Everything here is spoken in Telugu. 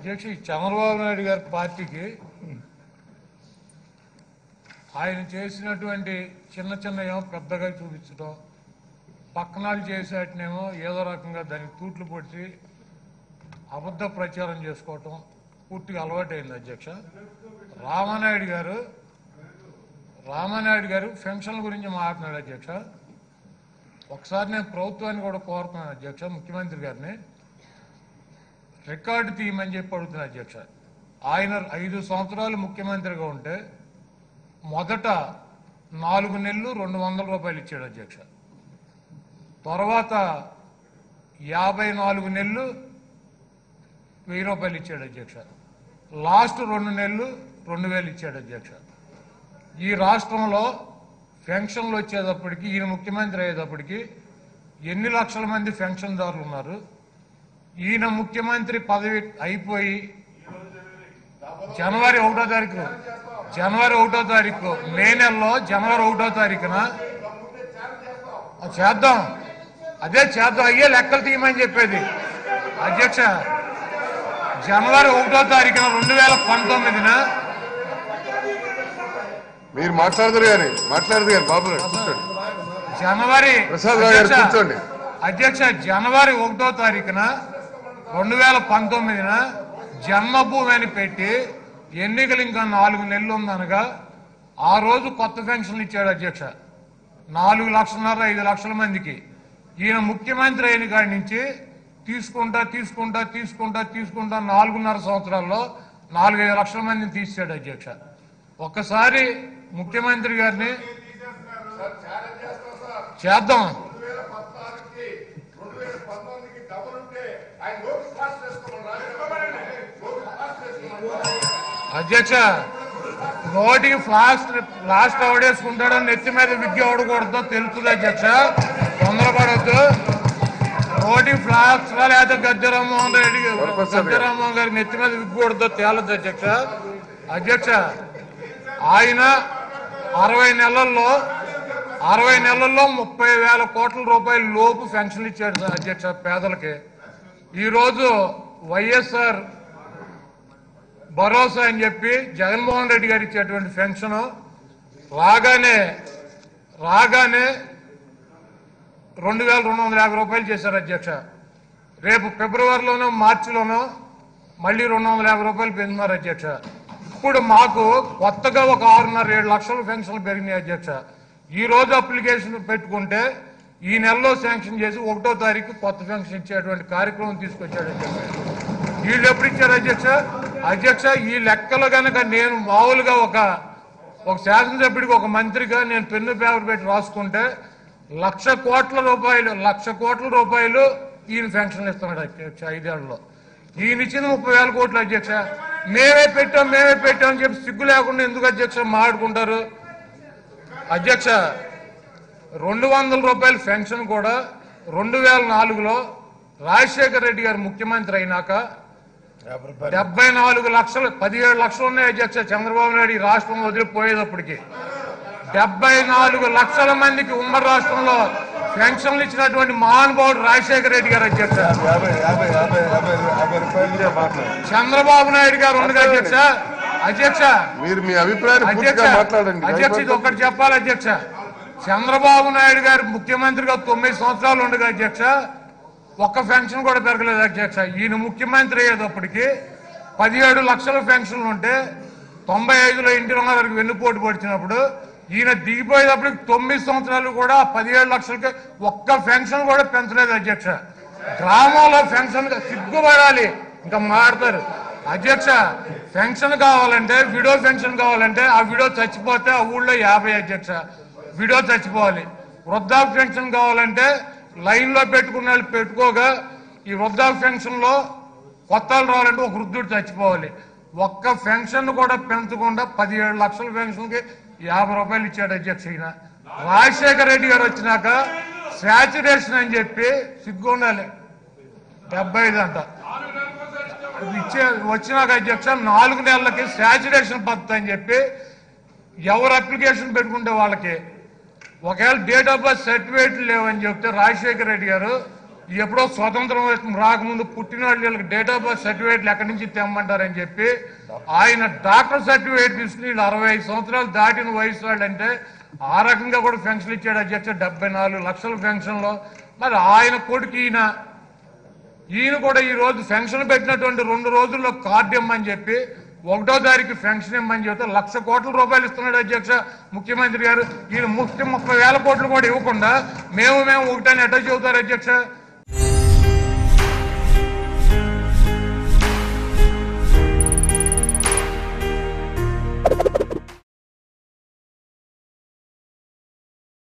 అధ్యక్ష ఈ చంద్రబాబు నాయుడు గారి పార్టీకి ఆయన చేసినటువంటి చిన్న చిన్న ఏమో పెద్దగా చూపించడం పక్కనాలు చేసేటనేమో ఏదో రకంగా దానికి తూట్లు పొడిచి అబద్ధ ప్రచారం చేసుకోవటం పూర్తిగా అలవాటైంది అధ్యక్ష రామానాయుడు గారు రామానాయుడు గారు పెన్షన్ల గురించి మాట్లాడినాడు అధ్యక్ష ఒకసారి నేను ప్రభుత్వాన్ని కూడా కోరుతున్నాను అధ్యక్ష ముఖ్యమంత్రి గారిని రికార్డు తీయమని చెప్పి అడుగుతున్నా అధ్యక్ష ఆయన ఐదు సంవత్సరాలు ముఖ్యమంత్రిగా ఉంటే మొదట నాలుగు నెలలు రెండు వందల రూపాయలు ఇచ్చాడు అధ్యక్ష తర్వాత యాభై నాలుగు నెలలు వెయ్యి రూపాయలు ఇచ్చాడు అధ్యక్ష లాస్ట్ రెండు నెలలు రెండు వేలు ఇచ్చాడు అధ్యక్ష ఈ రాష్ట్రంలో పెన్షన్లు వచ్చేటప్పటికి ఈయన ముఖ్యమంత్రి అయ్యేటప్పటికి ఎన్ని లక్షల మంది పెన్షన్దారులు ఉన్నారు ఈయన ముఖ్యమంత్రి పదవి అయిపోయి జనవరి ఒకటో తారీఖు జనవరి ఒకటో తారీఖు మే నెలలో జనవరి ఒకటో తారీఖున ఆ, చేద్దాం అదే చేద్దాం అయ్యే లెక్కలు తీయమని చెప్పేది అధ్యక్ష జనవరి ఒకటో తారీఖున రెండు వేల పంతొమ్మిదిన మీరు మాట్లాడదురు కానీ మాట్లాడదు కానీ బాబు గారు కూర్చోండి జనవరి ప్రసాద్ రావు గారు అధ్యక్ష, కూర్చోండి. అధ్యక్ష జనవరి ఒకటో తారీఖున రెండు వేల పంతొమ్మిదిన జన్మభూమి అని పెట్టి ఎన్నికలు ఇంకా నాలుగు నెలలు ఉందనగా ఆ రోజు కొత్త పెన్షన్లు ఇచ్చాడు అధ్యక్ష నాలుగు లక్షలన్నర ఐదు లక్షల మందికి ఈయన ముఖ్యమంత్రి అయిన కాడి నుంచి తీసుకుంటా తీసుకుంటా తీసుకుంటా తీసుకుంటా నాలుగున్నర సంవత్సరాల్లో నాలుగైదు లక్షల మందిని తీసాడు అధ్యక్ష ఒక్కసారి ముఖ్యమంత్రి గారిని చేద్దాం అధ్యక్ష నోటికి ఫ్లాస్ట్ ఫ్లాస్ట్ ఎవడేసుకుంటాడో నెత్తి మీద విద్య ఎవడకూడదో తెలుస్తుంది అధ్యక్ష తొందరపడద్దు నోటికి ఫ్లాస్ట్ లేకపోతే గద్దె రామ్మోహన్ రెడ్డి వరప్రసాద్ గారు. గద్దె రామ్మోహన్ గారి నెత్తి మీద విగ్గకూడదో తేలదు అధ్యక్ష అధ్యక్ష ఆయన అరవై నెలల్లో అరవై నెలల్లో ముప్పై వేల కోట్ల రూపాయల లోపు పెన్షన్లు ఇచ్చాడు సార్ అధ్యక్ష పేదలకి ఈరోజు వైఎస్ఆర్ భరోసా అని చెప్పి జగన్మోహన్ రెడ్డి గారు ఇచ్చేటువంటి పెన్షన్ రాగానే రాగానే రెండు వేల రెండు వందల యాభై రూపాయలు చేశారు అధ్యక్ష రేపు ఫిబ్రవరిలోనో మార్చిలోనో మళ్ళీ రెండు వందల యాభై రూపాయలు పెంచుతున్నారు అధ్యక్ష ఇప్పుడు మాకు కొత్తగా ఒక ఆరున్నర ఏడు లక్షల పెన్షన్లు పెరిగినాయి అధ్యక్ష ఈ రోజు అప్లికేషన్ పెట్టుకుంటే ఈ నెలలో శాంక్షన్ చేసి ఒకటో తారీఖు కొత్త పెన్షన్ ఇచ్చేటువంటి కార్యక్రమం తీసుకొచ్చాడు అధ్యక్ష వీళ్ళు ఎప్పుడు ఇచ్చారు అధ్యక్ష అధ్యక్ష ఈ లెక్కలు గనక నేను మామూలుగా ఒక ఒక శాసనసభ్యుడికి ఒక మంత్రిగా నేను పెన్ను పేపర్ పెట్టి రాసుకుంటే లక్ష కోట్ల రూపాయలు లక్ష కోట్ల రూపాయలు ఈయన పెన్షన్ ఇస్తున్నాడు అధ్యక్ష ఐదేళ్లలో ఈయన ఇచ్చింది ముప్పై వేల కోట్లు అధ్యక్ష మేమే పెట్టాం మేమే పెట్టాం అని చెప్పి సిగ్గు లేకుండా ఎందుకు అధ్యక్ష మాట్లాడుకుంటారు అధ్యక్ష రెండు వందల రూపాయల పెన్షన్ కూడా రెండు వేల నాలుగులో రాజశేఖర రెడ్డి గారు ముఖ్యమంత్రి అయినాక డెబ్బై నాలుగు లక్షలు పదిహేడు లక్షలు ఉన్నాయి అధ్యక్ష చంద్రబాబు నాయుడు ఈ రాష్ట్రం వదిలిపోయేటప్పటికి డెబ్బై నాలుగు లక్షల మందికి ఉమ్మడి రాష్ట్రంలో పెన్షన్లు ఇచ్చినటువంటి మహానుభావుడు రాజశేఖర రెడ్డి గారు అధ్యక్ష యాభై యాభై యాభై యాభై యాభై రూపాయలు మాట్లాడండి చంద్రబాబు నాయుడు గారు ఉండగా అధ్యక్ష అధ్యక్ష మీరు మీ అభిప్రాయాన్ని అధ్యక్ష పూర్తిగా మాట్లాడండి అధ్యక్ష ఇది ఒకటి చెప్పాలి అధ్యక్ష చంద్రబాబు నాయుడు గారు ముఖ్యమంత్రిగా తొమ్మిది సంవత్సరాలు ఉండగా అధ్యక్ష ఒక్క పెన్షన్ కూడా పెరగలేదు అధ్యక్ష ఈయన ముఖ్యమంత్రి అయ్యేటప్పటికి పదిహేడు లక్షల పెన్షన్లు ఉంటే తొంభై ఐదులో ఇంటి రంగారికి వెన్నుపోటు పడిచినప్పుడు ఈయన దిగిపోయేటప్పటికి తొమ్మిది సంవత్సరాలు కూడా పదిహేడు లక్షలకి ఒక్క పెన్షన్ కూడా పెంచలేదు అధ్యక్ష గ్రామంలో పెన్షన్ సిగ్గుపడాలి ఇంకా మాడతారు అధ్యక్ష పెన్షన్ కావాలంటే విడో పెన్షన్ కావాలంటే ఆ విడో చచ్చిపోతే ఆ ఊళ్ళో యాభై అధ్యక్ష విడో చచ్చిపోవాలి వృద్ధాప్య పెన్షన్ కావాలంటే లైన్ లో పెట్టుకున్న వాళ్ళు పెట్టుకోగా ఈ వృద్ధాప్య పెన్షన్ లో కొత్త వాళ్ళు రావాలంటే ఒక వృద్ధుడు చచ్చిపోవాలి ఒక్క పెన్షన్ కూడా పెంచకుండా పదిహేడు లక్షల పెన్షన్ కి యాభై రూపాయలు ఇచ్చాడు అధ్యక్ష ఈయన రాజశేఖర రెడ్డి గారు వచ్చినాక శాచురేషన్ అని చెప్పి సిగ్గు ఉండాలి డెబ్బై ఐదు అంట ఇది ఇచ్చే వచ్చినాక అధ్యక్ష నాలుగు నెలలకి శాచురేషన్ పద్ధతి అని చెప్పి ఎవరు అప్లికేషన్ పెట్టుకుంటే వాళ్ళకి ఒకవేళ డేట్ ఆఫ్ బర్త్ సర్టిఫికేట్ లేవని చెప్తే రాజశేఖర రెడ్డి గారు ఎప్పుడో స్వతంత్రం రాకముందు పుట్టిన వాళ్ళు వీళ్ళకి డేట్ ఆఫ్ బర్త్ సర్టిఫికేట్లు ఎక్కడి నుంచి తెమ్మంటారని చెప్పి ఆయన డాక్టర్ సర్టిఫికేట్ తీసుకుని వీళ్ళు అరవై ఐదు సంవత్సరాలు దాటిన వయసు వాళ్ళు అంటే ఆ రకంగా కూడా పెన్షన్ ఇచ్చాడు అధ్యక్ష డెబ్బై నాలుగు లక్షల పెన్షన్లో మరి ఆయన కొడుకు ఈయన ఈయన కూడా ఈ రోజు పెన్షన్ పెట్టినటువంటి రెండు రోజుల్లో కార్డు ఇమ్మని చెప్పి ఒకటో తారీఖు పెన్షన్ ఇమ్మని చెప్తే లక్ష కోట్ల రూపాయలు ఇస్తున్నాడు అధ్యక్ష ముఖ్యమంత్రి గారు ఈయన ముఖ్య ముప్పై వేల కోట్లు కూడా ఇవ్వకుండా మేము మేము ఒకటని ఎట్లా చెబుతారు అధ్యక్ష